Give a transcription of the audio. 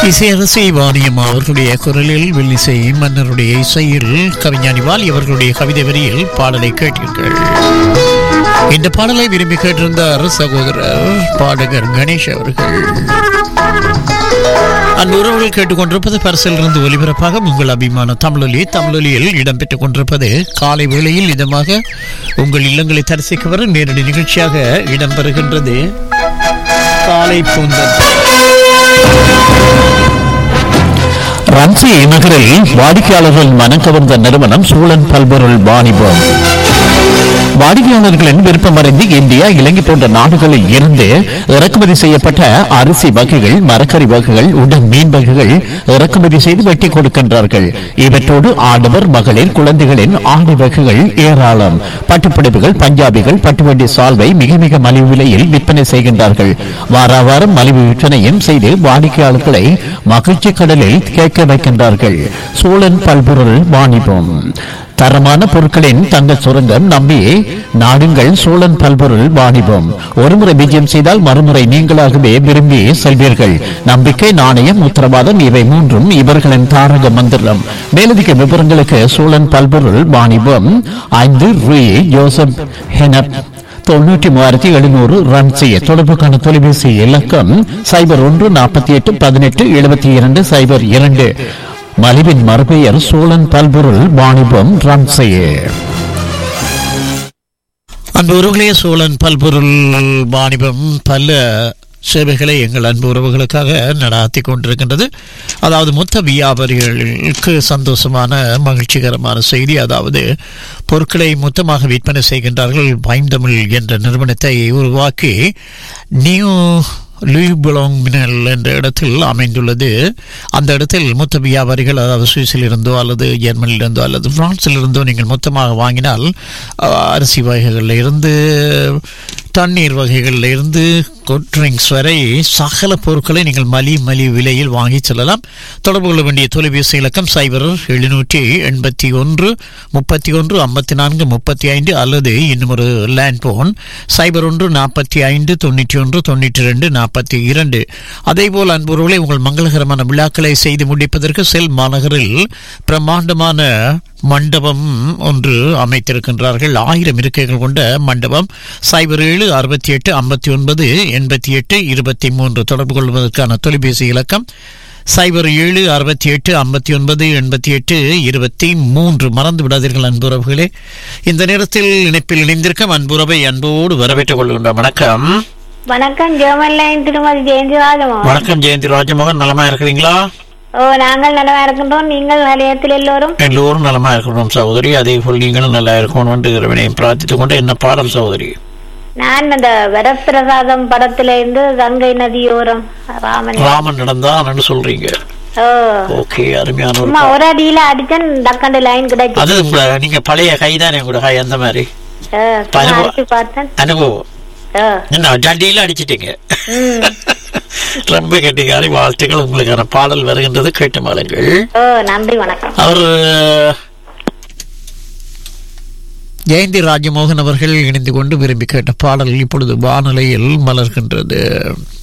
இசையரசி வாணியம் அவர்களுடைய குரலில் வெள்ளிசை மன்னருடைய இசையில் கவிஞானி வாலி அவர்களுடைய கவிதை வரியில் பாடலை கேட்டீர்கள் இந்த பாடலை விரும்பி கேட்டிருந்தார் சகோதரர் பாடகர் கணேஷ் அவர்கள் அந்த உறவுகள் கேட்டுக்கொண்டிருப்பது பரிசிலிருந்து ஒலிபரப்பாக உங்கள் அபிமான தமிழொலி தமிழொலியில் இடம்பெற்றுக் கொண்டிருப்பது காலை வேளையில் இதமாக உங்கள் இல்லங்களை தரிசிக்க வர நேரடி நிகழ்ச்சியாக இடம்பெறுகின்றது காலை பூந்தன் ரன்சி நகரில் வாடிக்கையாளர்கள் மனம் கவர்ந்த நிறுவனம் சூழன் பல்பொருள் வாணிபம் வாடிக்கையாளர்களின் விருப்பமறிந்து இந்தியா இலங்கை போன்ற நாடுகளில் இருந்து இறக்குமதி செய்யப்பட்ட அரிசி வகைகள் மரக்கறி வகைகள் உடன் மீன் வகைகள் இறக்குமதி செய்து வெட்டி கொடுக்கின்றார்கள் இவற்றோடு ஆடவர் மகளிர் குழந்தைகளின் ஆடை வகைகள் ஏராளம் பட்டுப்புடவைகள் பஞ்சாபிகள் பட்டுவண்டி சால்வை மிக மிக மலிவு விலையில் விற்பனை செய்கின்றார்கள் வார வாரம் மலிவு விற்பனையும் செய்து வாடிக்கையாளர்களை மகிழ்ச்சி கடலில் கேட்க வைக்கின்றார்கள் சோழன் பல்பொருள் வாணிபம் தரமான பொருட்களின் தங்க சுரங்கம் நம்பி நாடுங்கள் சோழன் பல்பொருள் வாணிபம் ஒருமுறை விஜயம் செய்தால் மறுமுறை நீங்களாகவே விரும்பி செல்வீர்கள் நம்பிக்கை நாணயம் உத்தரவாதம் இவை மூன்றும் இவர்களின் தாரக மந்திரம் மேலதிக விவரங்களுக்கு சோழன் பல்பொருள் வாணிபம் ஐந்து ரூ ஜோசப் ஹெனப் தொண்ணூற்றி மூவாயிரத்தி எழுநூறு ரன் செய்ய தொடர்புக்கான தொலைபேசி இலக்கம் சைபர் ஒன்று நாற்பத்தி எட்டு பதினெட்டு எழுபத்தி இரண்டு சைபர் இரண்டு மலிவின் மறுபெயர் சோழன் பல்பொருள் வாணிபம் ரன் செய்ய அன்பு உறவுகளே சோழன் பல்பொருள் வாணிபம் பல சேவைகளை எங்கள் அன்பு உறவுகளுக்காக நடாத்தி கொண்டிருக்கின்றது அதாவது மொத்த வியாபாரிகளுக்கு சந்தோஷமான மகிழ்ச்சிகரமான செய்தி அதாவது பொருட்களை மொத்தமாக விற்பனை செய்கின்றார்கள் பைந்தமிழ் என்ற நிறுவனத்தை உருவாக்கி நியூ லூபுலோங் மினல் என்ற இடத்தில் அமைந்துள்ளது அந்த இடத்தில் மொத்த வியாபாரிகள் அதாவது சுவிஸில் இருந்தோ அல்லது ஜெர்மனியில் இருந்தோ அல்லது பிரான்சில் இருந்தோ நீங்கள் மொத்தமாக வாங்கினால் அஹ், அரிசி வகைகளில் இருந்து தண்ணீர் வகைகளில் இருந்து ட்ரிங்க்ஸ் வரை சகல பொருட்களை நீங்கள் மலி மலி விலையில் வாங்கி செல்லலாம் தொடர்பு கொள்ள வேண்டிய தொலைபேசி இலக்கம் சைபர் எழுநூற்றி எண்பத்தி ஒன்று முப்பத்தி ஒன்று ஐம்பத்தி நான்கு முப்பத்தி ஐந்து அல்லது இன்னும் ஒரு லேண்ட் போன் சைபர் ஒன்று நாற்பத்தி ஐந்து தொண்ணூற்றி ஒன்று தொண்ணூற்றி ரெண்டு நாற்பத்தி இரண்டு அதேபோல் அன்புறவுகளை உங்கள் மங்களகரமான விழாக்களை செய்து முடிப்பதற்கு செல் மாநகரில் பிரம்மாண்டமான மண்டபம் ஒன்று அமைத்திருக்கின்றார்கள் ஆயிரம் இருக்கைகள் கொண்ட மண்டபம் சைபர் ஏழு அறுபத்தி எட்டு ஐம்பத்தி ஒன்பது எண்பத்தி எட்டு இருபத்தி மூன்று தொடர்பு கொள்வதற்கான தொலைபேசி இலக்கம் சைபர் ஏழு அறுபத்தி எட்டு ஐம்பத்தி ஒன்பது எண்பத்தி எட்டு இருபத்தி மூன்று மறந்து விடாதீர்கள் அன்புறவுகளே இந்த நேரத்தில் இணைப்பில் இணைந்திருக்கும் அன்புறவை அன்போடு வரவேற்றுக் கொள்கின்ற வணக்கம் வணக்கம் ஜெர்மன் லைன் திருமதி ஜெயந்தி ராஜமா வணக்கம் ஜெயந்தி ராஜமோகன் நலமா இருக்கிறீங்களா ஓ நாங்கள் நலமா இருக்கின்றோம் நீங்கள் நிலையத்தில் எல்லோரும் எல்லோரும் நலமா இருக்கணும் சகோதரி அதே போல் நீங்களும் நல்லா இருக்கணும் என்று இறைவனை பிரார்த்தித்துக் கொண்டு என்ன பாடல் சகோதரி நான் அந்த வரப்பிரசாதம் படத்துல இருந்து கங்கை நதியோரம் ராமன் ராமன் நடந்தான் சொல்றீங்க ஓ ஓகே அருமையான ஒரு சும்மா ஒரு அடியில அடிச்சேன் டக்கண்டு லைன் கிடைச்சு அது உங்க நீங்க பழைய கைதானே உங்களோட கை அந்த மாதிரி ஓ, சும்மா பரவா- அடிச்சு பார்த்தேன் அனுபவம் ஓ, என்ன ஜண்டியில அடிச்சிட்டீங்க ம். ரொம்ப கெட்டிக்காரி வாழ்த்துக்கள் உங்களுக்கான பாடல் வருகின்றது கேட்டு மாளுங்கள் ஓ நன்றி வணக்கம் அவர் ஜெயந்தி ராஜமோகன் அவர்கள் இணைந்து கொண்டு விரும்பி கேட்ட பாடல் இப்பொழுது வானொலியில் மலர்கின்றது